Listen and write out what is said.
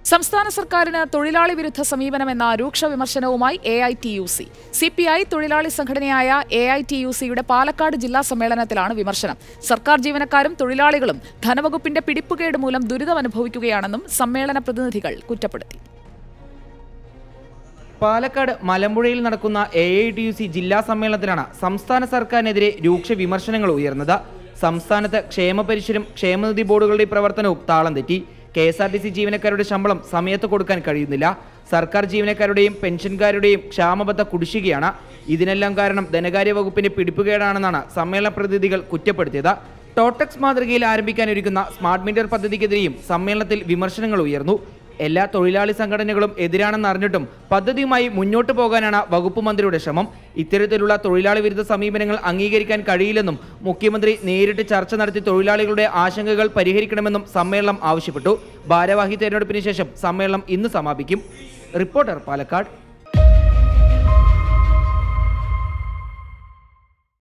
സംസ്ഥാന സർക്കാരിന് തൊഴിലാളി വിരുദ്ധ സമീപനമെന്ന രൂക്ഷ വിമർശനവുമായി A I T U C C P I തൊഴിലാളി സംഘടനയായ എ ഐ ടി യു സിയുടെ പാലക്കാട് ജില്ലാ സമ്മേളനത്തിലാണ് വിമർശനം സർക്കാർ ജീവനക്കാരും തൊഴിലാളികളും ധനവകുപ്പിന്റെ പിടിപ്പുകേട് മൂലം ദുരിതമനുഭവിക്കുകയാണെന്നും സമ്മേളന പ്രതിനിധികൾ കുറ്റപ്പെടുത്തി പാലക്കാട് മലമ്പുഴയിൽ നടക്കുന്ന A I T U C ജില്ലാ സമ്മേളനത്തിലാണ് സംസ്ഥാന സർക്കാരിനെതിരെ രൂക്ഷ വിമർശനങ്ങൾ ഉയർന്നത് സംസ്ഥാനത്ത് ക്ഷേമപരിശരും ക്ഷേമനിധി ബോർഡുകളുടെ പ്രവർത്തനവും താളം തെറ്റി K S R T C ജീവനക്കാരുടെ ശമ്പളം സമയത്ത് കൊടുക്കാൻ കഴിയുന്നില്ല സർക്കാർ ജീവനക്കാരുടെയും പെൻഷൻകാരുടെയും ക്ഷാമബദ്ധ കുടിശ്ശികയാണ് ഇതിനെല്ലാം കാരണം ധനകാര്യ വകുപ്പിന്റെ പിടിപ്പുകേടാണെന്നാണ് സമ്മേളന പ്രതിനിധികൾ കുറ്റപ്പെടുത്തിയത് ടോട്ടക്സ് മാതൃകയിൽ ആരംഭിക്കാനൊരുക്കുന്ന സ്മാർട്ട് മീറ്റർ പദ്ധതിക്കെതിരെയും സമ്മേളനത്തിൽ വിമർശനങ്ങൾ ഉയർന്നു എല്ലാ തൊഴിലാളി സംഘടനകളും എതിരാണെന്ന് അറിഞ്ഞിട്ടും പദ്ധതിയുമായി മുന്നോട്ട് പോകാനാണ് വകുപ്പ് മന്ത്രിയുടെ ശ്രമം ഇത്തരത്തിലുള്ള തൊഴിലാളി വിരുദ്ധ സമീപനങ്ങൾ അംഗീകരിക്കാൻ കഴിയില്ലെന്നും മുഖ്യമന്ത്രി നേരിട്ട് ചർച്ച നടത്തി തൊഴിലാളികളുടെ ആശങ്കകൾ പരിഹരിക്കണമെന്നും സമ്മേളനം ആവശ്യപ്പെട്ടു ഭാരവാഹി തെരഞ്ഞെടുപ്പിന് ശേഷം സമ്മേളനം ഇന്ന് സമാപിക്കും റിപ്പോർട്ടർ പാലക്കാട്